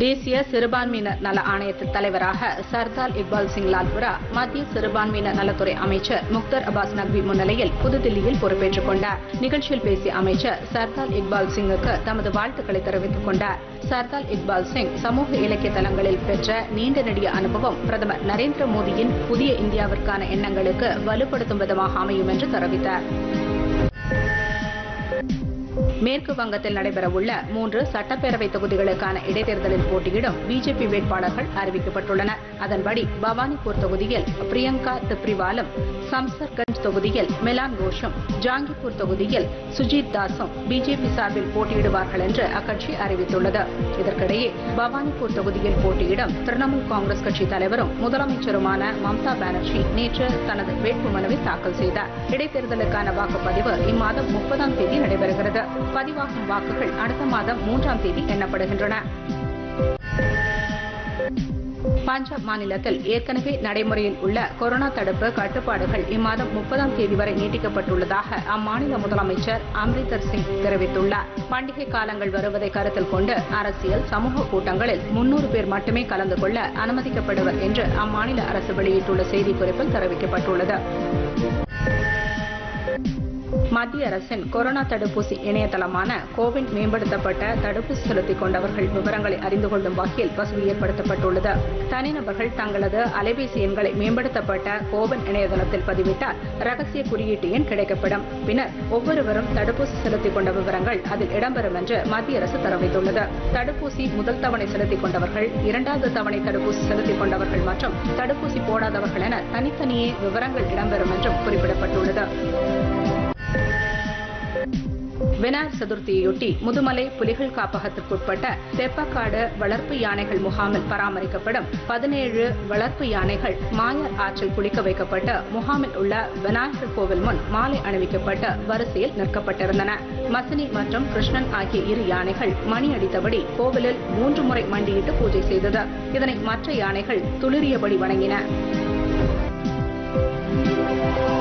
தேசிய சிறுபான்மையினர் நல ஆணையத்தின் தலைவராக சர்தார் இக்பால் சிங் லால்புரா மத்திய சிறுபான்மையினர் நலத்துறை அமைச்சர் முக்தர் அப்பாஸ் நக்வி முன்னிலையில் புதுதில்லியில் பொறுப்பேற்றுக் கொண்டார் நிகழ்ச்சியில் பேசிய அமைச்சர் சர்தார் இக்பால் சிங்குக்கு தமது வாழ்த்துக்களை தெரிவித்துக் கொண்டார் சர்தார் இக்பால் சிங் சமூக இலக்கிய தளங்களில் பெற்ற நீண்ட நெடிய அனுபவம் பிரதமர் நரேந்திர மோடியின் புதிய இந்தியாவிற்கான எண்ணங்களுக்கு வலுப்படுத்தும் விதமாக அமையும் என்று தெரிவித்தார் மேற்கு வங்கத்தில் நடைபெறவுள்ள மூன்று சட்டப்பேரவை தொகுதிகளுக்கான இடைத்தேர்தலில் போட்டியிடும் பிஜேபி வேட்பாளர்கள் அறிவிக்கப்பட்டுள்ளனர் அதன்படி பவானிபூர் தொகுதியில் பிரியங்கா திப்ரிவாலும் சம்சர்கஞ்ச் தொகுதியில் மெலான் கோஷும் ஜாங்கிப்பூர் தொகுதியில் சுஜித் தாஸும் பிஜேபி சார்பில் போட்டியிடுவார்கள் என்று அக்கட்சி அறிவித்துள்ளது இதற்கிடையே பவானிபூர் தொகுதியில் போட்டியிடும் திரிணாமுல் காங்கிரஸ் கட்சி தலைவரும் முதலமைச்சருமான மம்தா பானர்ஜி நேற்று தனது வேட்புமனுவை தாக்கல் செய்தார் இடைத்தேர்தலுக்கான வாக்குப்பதிவு இம்மாதம் முப்பதாம் தேதி நடைபெறுகிறது பதிவாகும் வாக்குகள் அடுத்த மாதம் மூன்றாம் தேதி எண்ணப்படுகின்றன பஞ்சாப் மாநிலத்தில் ஏற்கனவே நடைமுறையில் உள்ள கொரோனா தடுப்பு கட்டுப்பாடுகள் இம்மாதம் முப்பதாம் தேதி வரை நீட்டிக்கப்பட்டுள்ளதாக அம்மாநில முதலமைச்சர் அம்ரிந்தர் சிங் தெரிவித்துள்ளார் பண்டிகை காலங்கள் வருவதை கருத்தில் கொண்டு அரசியல் சமூக கூட்டங்களில் முன்னூறு பேர் மட்டுமே கலந்து கொள்ள அனுமதிக்கப்படுவர் என்று அம்மாநில அரசு வெளியிட்டுள்ள செய்திக்குறிப்பில் தெரிவிக்கப்பட்டுள்ளது மத்திய அரசின் கொரோனா தடுப்பூசி இணையதளமான கோவின் மேம்படுத்தப்பட்ட தடுப்பூசி செலுத்திக் கொண்டவர்கள் விவரங்களை அறிந்து கொள்ளும் வகையில் வசதி ஏற்படுத்தப்பட்டுள்ளது தனிநபர்கள் தங்களது அலைபேசி எண்களை மேம்படுத்தப்பட்ட கோவின் இணையதளத்தில் பதிவிட்டால் ரகசிய குறியீட்டு எண் கிடைக்கப்படும் பின்னர் ஒவ்வொருவரும் தடுப்பூசி செலுத்திக் கொண்ட விவரங்கள் அதில் இடம்பெறும் என்று மத்திய அரசு தெரிவித்துள்ளது தடுப்பூசி முதல் தவணை செலுத்திக் கொண்டவர்கள் இரண்டாவது தவணை தடுப்பூசி செலுத்திக் கொண்டவர்கள் மற்றும் தடுப்பூசி போடாதவர்கள் என தனித்தனியே விவரங்கள் இடம்பெறும் என்றும் குறிப்பிடப்பட்டுள்ளது விநாயகர் சதுர்த்தியையொட்டி முதுமலை புலிகள் காப்பகத்திற்குட்பட்ட தெப்பக்காடு வளர்ப்பு யானைகள் முகாமில் பராமரிக்கப்படும் பதினேழு வளர்ப்பு யானைகள் மாயர் ஆற்றில் குளிக்க வைக்கப்பட்டு முகாமில் உள்ள விநாயகர் கோவில் முன் மாலை அணிவிக்கப்பட்டு வரிசையில் நிற்கப்பட்டிருந்தன மசினி மற்றும் கிருஷ்ணன் ஆகிய இரு யானைகள் மணி அடித்தபடி கோவிலில் மூன்று முறை மண்டியிட்டு பூஜை செய்தது இதனை மற்ற யானைகள் துளிரியபடி வணங்கின